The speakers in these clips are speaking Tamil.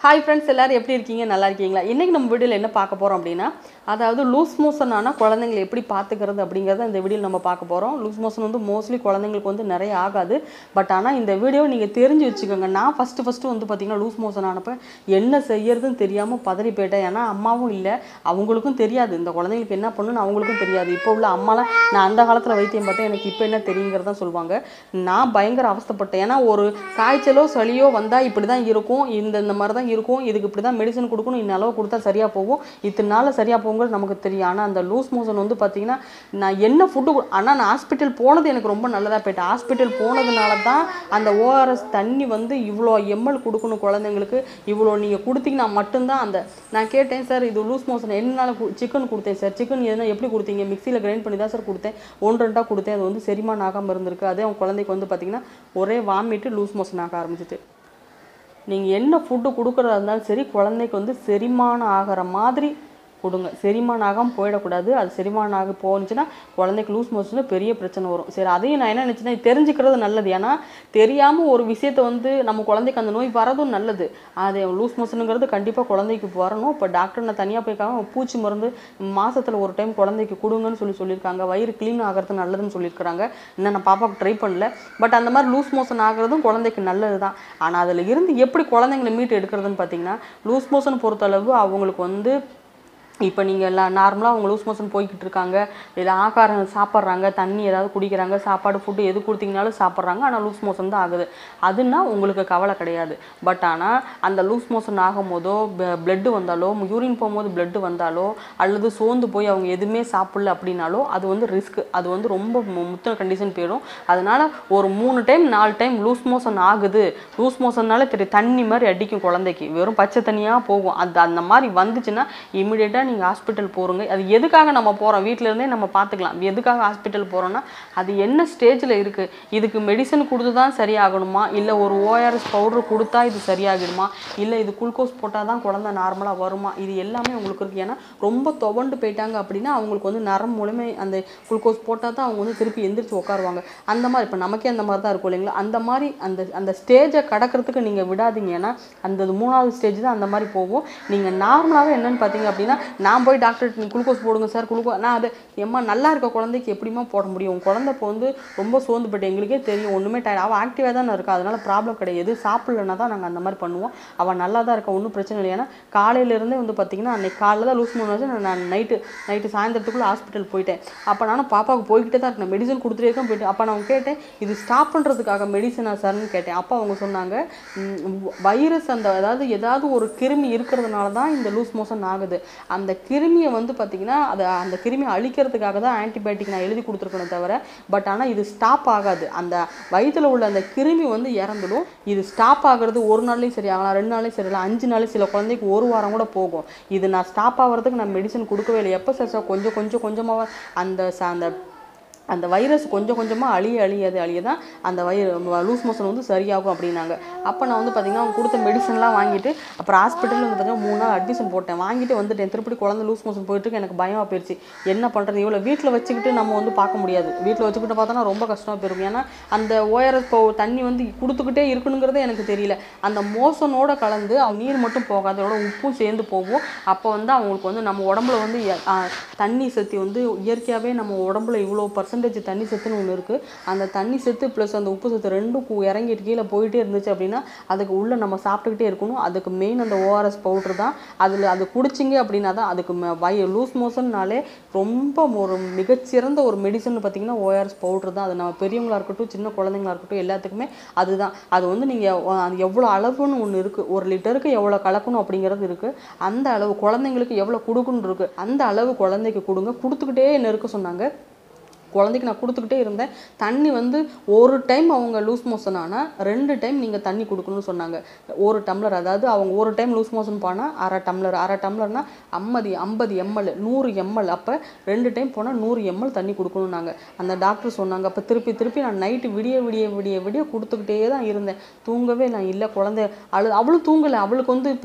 ஹாய் ஃப்ரெண்ட்ஸ் எல்லாரும் எப்படி இருக்கீங்க நல்லா இருக்கீங்களா இன்றைக்கி நம்ம வீடியோவில் என்ன பார்க்க போகிறோம் அப்படின்னா அதாவது லூஸ் மோஷன் ஆனால் குழந்தைங்களை எப்படி பார்த்துக்கிறது அப்படிங்கிறத இந்த வீடியோவில் நம்ம பார்க்க போகிறோம் லூஸ் மோஷன் வந்து மோஸ்ட்லி குழந்தைங்களுக்கு வந்து நிறைய ஆகாது பட் ஆனால் இந்த வீடியோ நீங்கள் தெரிஞ்சு வச்சுக்கோங்க நான் ஃபஸ்ட்டு ஃபஸ்ட்டு வந்து பார்த்தீங்கன்னா லூஸ் மோஷன் ஆனப்போ என்ன செய்யறதுன்னு தெரியாமல் பதறி போயிட்டேன் ஏன்னா அம்மாவும் இல்லை அவங்களுக்கும் தெரியாது இந்த குழந்தைங்களுக்கு என்ன பண்ணணும்னு அவங்களுக்கும் தெரியாது இப்போ உள்ள அம்மாலாம் நான் அந்த காலத்தில் வைத்தியம் பார்த்தேன் எனக்கு இப்போ என்ன தெரியுங்கிறத சொல்லுவாங்க நான் பயங்கர அவஸ்தைப்பட்டேன் ஏன்னா ஒரு காய்ச்சலோ சளியோ வந்தால் இப்படி தான் இருக்கும் இந்த இந்த மாதிரி தான் இருக்கும் இதுக்கு இப்படி தான் மெடிசன் கொடுக்கணும் இந்த அளவு கொடுத்தா சரியாக போகும் இத்தனை நாள் சரியாக போகுங்கிறது நமக்கு தெரியும் ஆனால் அந்த லூஸ் மோஷன் வந்து பார்த்தீங்கன்னா நான் என்ன ஃபுட்டு ஆனால் நான் ஹாஸ்பிட்டல் போனது எனக்கு ரொம்ப நல்லதாக போயிட்டு ஹாஸ்பிட்டல் போனதுனால தான் அந்த ஓஆர்எஸ் தண்ணி வந்து இவ்வளோ எம்எல் கொடுக்கணும் குழந்தைங்களுக்கு இவ்வளோ நீங்கள் கொடுத்தீங்கன்னா மட்டும்தான் அந்த நான் கேட்டேன் சார் இது லூஸ் மோஷன் என்னால சிக்கன் கொடுத்தேன் சார் சிக்கன் எதுனா எப்படி கொடுத்தீங்க மிக்சியில் கிரைண்ட் பண்ணி தான் சார் கொடுத்தேன் ஒன்று ரெண்டாக கொடுத்தேன் அது வந்து செரிமானம் ஆகாமல் இருந்திருக்கு அதே அவங்க குழந்தைக்கு வந்து பார்த்தீங்கன்னா ஒரே வாமிட்டு லூஸ் மோஷன் ஆக ஆரம்பிச்சிட்டு நீங்கள் என்ன ஃபுட்டு கொடுக்குறதா இருந்தாலும் சரி குழந்தைக்கு வந்து செரிமானம் ஆகிற மாதிரி கொடுங்க செரிமானம் ஆகாமல் போயிடக்கூடாது அது செரிமானம் ஆகி போனுச்சுன்னா குழந்தைக்கு லூஸ் மோஷனில் பெரிய பிரச்சனை வரும் சரி அதையும் நான் என்ன நினச்சேன்னா தெரிஞ்சுக்கிறது நல்லது ஏன்னா தெரியாமல் ஒரு விஷயத்தை வந்து நம்ம குழந்தைக்கு அந்த நோய் வரதும் நல்லது அது லூஸ் மோஷனுங்கிறது கண்டிப்பாக குழந்தைக்கு வரணும் இப்போ டாக்டர் நான் தனியாக போய்க்காம பூச்சி மருந்து மாசத்துல ஒரு டைம் குழந்தைக்கு கொடுங்கன்னு சொல்லி சொல்லியிருக்காங்க வயிறு க்ளீன் ஆகிறது நல்லதுன்னு சொல்லியிருக்கிறாங்க இன்னும் நான் பாப்பாவுக்கு ட்ரை பண்ணல பட் அந்த மாதிரி லூஸ் மோஷன் ஆகுறதும் குழந்தைக்கு நல்லது தான் ஆனால் அதில் இருந்து எப்படி குழந்தைங்களை மீட்டு எடுக்கிறதுன்னு பார்த்தீங்கன்னா லூஸ் மோஷன் பொறுத்தளவு அவங்களுக்கு வந்து இப்போ நீங்கள் எல்லாம் நார்மலாக அவங்க லூஸ் மோஷன் போய்கிட்டு இருக்காங்க இல்லை ஆகாரம் சாப்பிட்றாங்க தண்ணி ஏதாவது குடிக்கிறாங்க சாப்பாடு ஃபுட்டு எது கொடுத்தீங்கனாலும் சாப்பிட்றாங்க ஆனால் லூஸ் மோஷன் தான் ஆகுது அதுனா உங்களுக்கு கவலை கிடையாது பட் ஆனால் அந்த லூஸ் மோஷன் ஆகும்போதோ பிளட்டு வந்தாலோ யூரின் போகும்போது பிளட்டு வந்தாலோ அல்லது சோர்ந்து போய் அவங்க எதுவுமே சாப்பிடல அப்படின்னாலோ அது வந்து ரிஸ்க் அது வந்து ரொம்ப மு- முத்தின கண்டிஷன் போயிடும் அதனால ஒரு மூணு டைம் நாலு டைம் லூஸ் மோஷன் ஆகுது லூஸ் மோஷன்னால தெரியும் தண்ணி மாதிரி அடிக்கும் குழந்தைக்கு வெறும் பச்சை தண்ணியாக போகும் அது அந்த மாதிரி வந்துச்சுன்னா இமிடியேட்டாக நீங்கள் ஹாஸ்பிட்டல் போகிறோங்க அது எதுக்காக நம்ம போகிறோம் இருந்தே நம்ம பார்த்துக்கலாம் எதுக்காக ஹாஸ்பிட்டல் போகிறோன்னா அது என்ன ஸ்டேஜில் இருக்குது இதுக்கு மெடிசன் கொடுத்து தான் சரியாகணுமா இல்லை ஒரு ஓஆர்எஸ் பவுடர் கொடுத்தா இது சரியாகிடுமா இல்லை இது குளுக்கோஸ் போட்டால் தான் குழந்தை நார்மலாக வருமா இது எல்லாமே உங்களுக்கு இருக்குது ஏன்னா ரொம்ப துவண்டு போயிட்டாங்க அப்படின்னா அவங்களுக்கு வந்து நரம் மூலமே அந்த குளுக்கோஸ் போட்டால் தான் அவங்க வந்து திருப்பி எந்திரிச்சு உட்காருவாங்க அந்த மாதிரி இப்போ நமக்கே அந்த மாதிரி தான் இருக்கும் இல்லைங்களா அந்த மாதிரி அந்த அந்த ஸ்டேஜை கடக்கிறதுக்கு நீங்கள் விடாதீங்க ஏன்னா அந்த இது மூணாவது ஸ்டேஜ் தான் அந்த மாதிரி போகும் நீங்கள் நார்மலாகவே என்னன்னு பார்த்தீங்க அப்படின்னா நான் போய் டாக்டர் குளுக்கோஸ் போடுங்க சார் குளுக்கோ நான் அது எம்மா நல்லா இருக்க குழந்தைக்கு எப்படிமா போட முடியும் உன் குழந்தை இப்போ வந்து ரொம்ப சோர்ந்து போயிட்டு எங்களுக்கே தெரியும் ஒன்றுமே டயர்ட் அவள் ஆக்டிவாக தானே இருக்கா அதனால ப்ராப்ளம் கிடையாது சாப்பிட்லன்னா தான் நாங்கள் அந்த மாதிரி பண்ணுவோம் அவள் நல்லா தான் இருக்கா ஒன்றும் பிரச்சனை இல்லை ஏன்னா காலையிலேருந்தே வந்து பார்த்தீங்கன்னா அன்னைக்கு காலைல தான் லூஸ் மூணு வச்சு நான் நைட்டு நைட்டு சாயந்தரத்துக்குள்ளே ஹாஸ்பிட்டல் போயிட்டேன் அப்போ நானும் பாப்பாவுக்கு போய்கிட்டே தான் இருக்கேன் மெடிசன் கொடுத்துட்டே இருக்கேன் போயிட்டு அப்போ நான் கேட்டேன் இது ஸ்டாப் பண்ணுறதுக்காக மெடிசனா சார்னு கேட்டேன் அப்போ அவங்க சொன்னாங்க வைரஸ் அந்த அதாவது ஏதாவது ஒரு கிருமி இருக்கிறதுனால தான் இந்த லூஸ் மோஷன் ஆகுது அந்த கிருமியை வந்து பார்த்தீங்கன்னா அதை அந்த கிருமியை அழிக்கிறதுக்காக தான் ஆன்டிபயோட்டிக் நான் எழுதி கொடுத்துருக்கணும் தவிர பட் ஆனால் இது ஸ்டாப் ஆகாது அந்த வயித்துல உள்ள அந்த கிருமி வந்து இறந்துடும் இது ஸ்டாப் ஆகுறது ஒரு நாள்லையும் சரி ஆகலாம் ரெண்டு நாள்லையும் சரி ஆகலாம் அஞ்சு நாள் சில குழந்தைக்கு ஒரு வாரம் கூட போகும் இது நான் ஸ்டாப் ஆகிறதுக்கு நான் மெடிசன் கொடுக்கவே இல்லை எப்போ சார் சார் கொஞ்சம் கொஞ்சம் கொஞ்சமாக அந்த ச- அந்த அந்த வைரஸ் கொஞ்சம் கொஞ்சமாக அழிய அழியாது அழிய தான் அந்த வயிறு லூஸ் மோஷன் வந்து சரியாகும் அப்படின்னாங்க அப்போ நான் வந்து பார்த்தீங்கன்னா அவங்க கொடுத்த மெடிசன்லாம் வாங்கிட்டு அப்புறம் ஹாஸ்பிட்டலில் வந்து பார்த்தீங்கன்னா மூணு நாள் அட்மிஷன் போட்டேன் வாங்கிட்டு வந்துட்டேன் திருப்பி குழந்தை லூஸ் மோஷன் போயிட்டு இருக்கு, எனக்கு பயமாக போயிடுச்சு என்ன பண்ணுறது இவ்வளோ வீட்டில் வச்சுக்கிட்டு நம்ம வந்து பார்க்க முடியாது வீட்டில் வச்சுக்கிட்டு பார்த்தோன்னா ரொம்ப கஷ்டமாக போயிருக்கும் ஏன்னா அந்த ஓஆர்எஸ் இப்போ தண்ணி வந்து கொடுத்துக்கிட்டே இருக்கணுங்கிறதே எனக்கு தெரியல அந்த மோசனோட கலந்து அவங்க நீர் மட்டும் போகாது அதோட உப்பும் சேர்ந்து போகும் அப்போ வந்து அவங்களுக்கு வந்து நம்ம உடம்புல வந்து எ- ஆ, தண்ணி சத்து வந்து இயற்கையாகவே நம்ம உடம்புல இவ்வளோ பர்சன்டேஜ் தண்ணி சத்துன்னு ஒன்று இருக்குது அந்த தண்ணி சத்து ப்ளஸ் அந்த உப்பு சத்து ரெண்டும் கு- இறங்கிட்டு கீழே போயிட்டே இருந்துச்சு அப்படின்னா அதுக்கு உள்ளே நம்ம சாப்பிட்டுக்கிட்டே இருக்கணும் அதுக்கு மெயின் அந்த ஓஆர்எஸ் பவுட்ரு தான் அதில் அது குடிச்சிங்க அப்படின்னா தான் அதுக்கு ம- வய லூஸ் மோஷன்னாலே ரொம்ப ஒரு மிகச்சிறந்த ஒரு மெடிசன் பார்த்தீங்கன்னா ஓஆர்எஸ் பவுட்ரு தான் அது நம்ம பெரியவங்களா இருக்கட்டும் சின்ன குழந்தைங்களா இருக்கட்டும் எல்லாத்துக்குமே அதுதான் அது வந்து நீங்கள் அது எவ்வளோ அளவுன்னு ஒன்று இருக்குது ஒரு லிட்டருக்கு எவ்வளோ கலக்கணும் அப்படிங்கிறது இருக்குது அந்த அளவு குழந்தைங்களுக்கு எவ்வளோ கொடுக்கணும் இருக்குது அந்த அளவு குழந்தைக்கு கொடுங்க கொடுத்துக்கிட்டே என்ன இருக்க சொன்னாங்க குழந்தைக்கு நான் கொடுத்துக்கிட்டே இருந்தேன் தண்ணி வந்து ஒரு டைம் அவங்க லூஸ் மோஷன் ஆனால் ரெண்டு டைம் நீங்கள் தண்ணி கொடுக்கணும்னு சொன்னாங்க ஒரு டம்ளர் அதாவது அவங்க ஒரு டைம் லூஸ் மோஷன் போனால் அரை டம்ளர் அரை டம்ளர்னா ஐம்பது ஐம்பது எம்எல் நூறு எம்எல் அப்போ ரெண்டு டைம் போனால் நூறு எம்எல் தண்ணி கொடுக்கணும்னாங்க அந்த டாக்டர் சொன்னாங்க அப்போ திருப்பி திருப்பி நான் நைட்டு விடிய விடிய விடிய விடிய கொடுத்துக்கிட்டே தான் இருந்தேன் தூங்கவே நான் இல்லை குழந்தை அழு அவளும் தூங்கலை அவளுக்கு வந்து இப்போ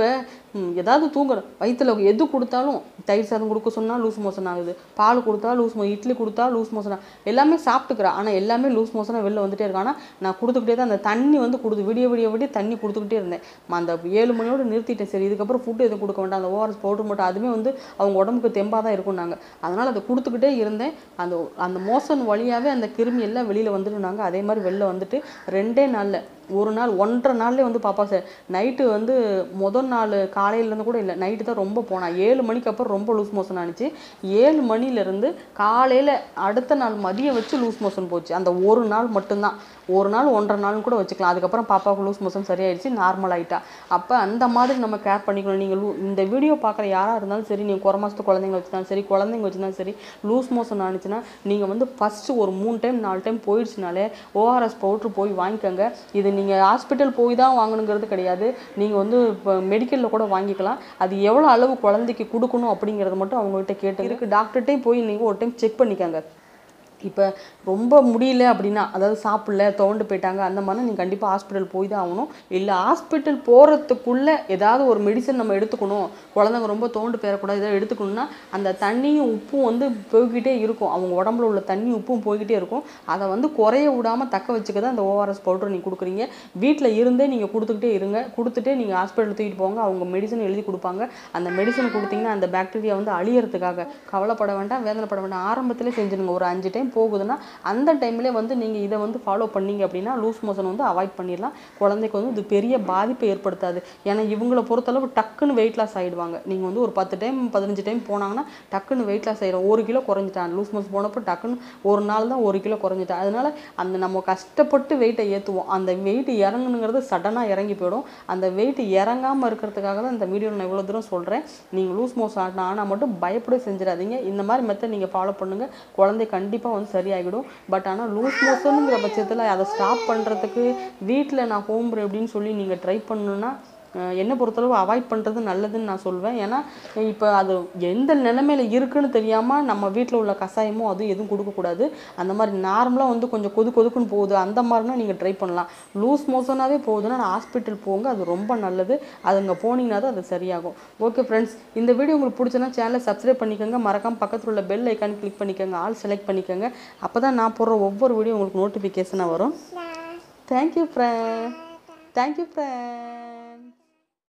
ம், ஏதாவது தூங்குறோம் வயித்துல எது கொடுத்தாலும் தயிர் சாதம் கொடுக்க சொன்னால் லூஸ் மோஷன் ஆகுது பால் கொடுத்தா லூஸ் மோ இட்லி கொடுத்தா லூஸ் மோஷன் எல்லாமே சாப்பிட்டுக்கிறா ஆனால் எல்லாமே லூஸ் மோஷனாக வெளில வந்துட்டே இருக்கா ஆனால் நான் கொடுத்துக்கிட்டே தான் அந்த தண்ணி வந்து கொடுத்து விடிய விடிய விடிய தண்ணி கொடுத்துக்கிட்டே இருந்தேன் ம, அந்த ஏழு மணியோட நிறுத்திட்டேன் சரி இதுக்கப்புறம் ஃபுட்டு எதுவும் கொடுக்க வேண்டாம் அந்த ஓஆர்எஸ் பவுடர் மட்டும் அதுவுமே வந்து அவங்க உடம்புக்கு தெம்பாக தான் இருக்கும்னாங்க அதனால் அதை கொடுத்துக்கிட்டே இருந்தேன் அந்த அந்த மோசன் வழியாகவே அந்த கிருமி எல்லாம் வெளியில் வந்துட்டுனாங்க அதே மாதிரி வெளில வந்துட்டு ரெண்டே நாளில் ஒரு நாள் ஒன்றரை நாள்லேயே வந்து பாப்பா சார் நைட்டு வந்து முதல் நாள் காலையிலேருந்து கூட இல்லை நைட்டு தான் ரொம்ப போனா ஏழு மணிக்கு அப்புறம் ரொம்ப லூஸ் மோஷன் ஆனிச்சு ஏழு மணிலேருந்து காலையில் அடுத்த நாள் மதியம் வச்சு லூஸ் மோஷன் போச்சு அந்த ஒரு நாள் மட்டும்தான் ஒரு நாள் ஒன்றரை நாள்னு கூட வச்சுக்கலாம் அதுக்கப்புறம் பாப்பாவுக்கு லூஸ் மோஷன் சரியாயிடுச்சு நார்மல் ஆயிட்டா அப்போ அந்த மாதிரி நம்ம கேர் பண்ணிக்கணும் நீங்கள் லூ இந்த வீடியோ பார்க்குற யாராக இருந்தாலும் சரி நீங்கள் குறை மாதத்து குழந்தைங்க வச்சுருந்தாலும் சரி குழந்தைங்க வச்சுருந்தாலும் சரி லூஸ் மோஷன் ஆனிச்சுன்னா நீங்கள் வந்து ஃபஸ்ட்டு ஒரு மூணு டைம் நாலு டைம் போயிடுச்சுனாலே ஓஆர்எஸ் பவுட்ரு போய் வாங்கிக்கோங்க இது நீங்கள் ஹாஸ்பிட்டல் போய் தான் வாங்கணுங்கிறது கிடையாது நீங்கள் வந்து இப்போ மெடிக்கலில் கூட வாங்கிக்கலாம் அது எவ்வளோ அளவு குழந்தைக்கு கொடுக்கணும் அப்படிங்கிறத மட்டும் அவங்ககிட்ட கேட்டு இருக்கு டாக்டர்கிட்டையும் போய் நீங்கள் ஒரு டைம் செக் பண்ணிக்கோங்க இப்போ ரொம்ப முடியல அப்படின்னா அதாவது சாப்பிடல துவண்டு போயிட்டாங்க அந்த மாதிரி நீங்கள் கண்டிப்பாக ஹாஸ்பிட்டல் போய் தான் ஆகணும் இல்லை ஹாஸ்பிட்டல் போகிறதுக்குள்ளே ஏதாவது ஒரு மெடிசன் நம்ம எடுத்துக்கணும் குழந்தைங்க ரொம்ப தோண்டு போயிடக்கூடாது இதை எடுத்துக்கணும்னா அந்த தண்ணியும் உப்பும் வந்து போய்கிட்டே இருக்கும் அவங்க உடம்புல உள்ள தண்ணி உப்பும் போய்கிட்டே இருக்கும் அதை வந்து குறைய விடாமல் தக்க வச்சுக்க தான் அந்த ஓஆர்எஸ் பவுடர் நீங்கள் கொடுக்குறீங்க வீட்டில் இருந்தே நீங்கள் கொடுத்துக்கிட்டே இருங்க கொடுத்துட்டே நீங்கள் ஹாஸ்பிட்டல் தூக்கிட்டு போங்க அவங்க மெடிசன் எழுதி கொடுப்பாங்க அந்த மெடிசன் கொடுத்தீங்கன்னா அந்த பாக்டீரியா வந்து அழியறதுக்காக கவலைப்பட வேண்டாம் வேதனைப்பட வேண்டாம் ஆரம்பத்திலே செஞ்சுருங்க ஒரு அஞ்சு டைம் போகுதுன்னா அந்த டைம்லேயே வந்து நீங்கள் இதை வந்து ஃபாலோ பண்ணீங்க அப்படின்னா லூஸ் மோஷன் வந்து அவாய்ட் பண்ணிடலாம் குழந்தைக்கு வந்து இது பெரிய பாதிப்பை ஏற்படுத்தாது ஏன்னா இவங்கள பொறுத்தளவு டக்குன்னு வெயிட் லாஸ் ஆகிடுவாங்க நீங்கள் வந்து ஒரு பத்து டைம் பதினஞ்சு டைம் போனாங்கன்னா டக்குன்னு வெயிட் லாஸ் ஆகிடும் ஒரு கிலோ குறைஞ்சிட்டான் லூஸ் மோஷன் போனப்போ டக்குன்னு ஒரு நாள் தான் ஒரு கிலோ குறைஞ்சிட்டா அதனால அந்த நம்ம கஷ்டப்பட்டு வெயிட்டை ஏற்றுவோம் அந்த வெயிட் இறங்கணுங்கிறது சடனாக இறங்கி போயிடும் அந்த வெயிட் இறங்காமல் இருக்கிறதுக்காக தான் இந்த வீடியோ நான் இவ்வளோ தூரம் சொல்கிறேன் நீங்கள் லூஸ் மோஷன் ஆனால் மட்டும் பயப்பட செஞ்சிடாதீங்க இந்த மாதிரி மெத்தட் நீங்கள் ஃபாலோ பண்ணுங்கள் குழந்தை கண்டிப்பாக வந்து சரியாகிடும் பட் ஆனால் லூஸ் மோஷனுங்கிற பட்சத்தில் அதை ஸ்டாப் பண்ணுறதுக்கு வீட்டில் நான் ஹோம் அப்படின்னு சொல்லி நீங்கள் ட்ரை பண்ணணுன்னா அஹ் என்னை பொறுத்தளவு அவாய்ட் பண்ணுறது நல்லதுன்னு நான் சொல்வேன் ஏன்னா இப்போ அது எந்த நிலைமையில இருக்குன்னு தெரியாமல் நம்ம வீட்டில் உள்ள கஷாயமோ அதுவும் எதுவும் கொடுக்கக்கூடாது அந்த மாதிரி நார்மலாக வந்து கொஞ்சம் கொது கொதுக்குன்னு போகுது அந்த மாதிரினா நீங்கள் ட்ரை பண்ணலாம் லூஸ் மோஷனாகவே போகுதுன்னா நான் ஹாஸ்பிட்டல் போங்க அது ரொம்ப நல்லது அது அங்கே போனீங்கன்னா தான் அது சரியாகும் ஓகே ஃப்ரெண்ட்ஸ் இந்த வீடியோ உங்களுக்கு பிடிச்சனா சேனலை சப்ஸ்கிரைப் பண்ணிக்கோங்க மறக்காம பக்கத்தில் உள்ள பெல் ஐக்கான் கிளிக் பண்ணிக்கோங்க ஆல் செலக்ட் பண்ணிக்கோங்க அப்போ தான் நான் போடுற ஒவ்வொரு வீடியோ உங்களுக்கு நோட்டிஃபிகேஷனாக வரும் தேங்க்யூ ஃப்ரெண்ட் தேங்க்யூ ஃப்ரெண்ட்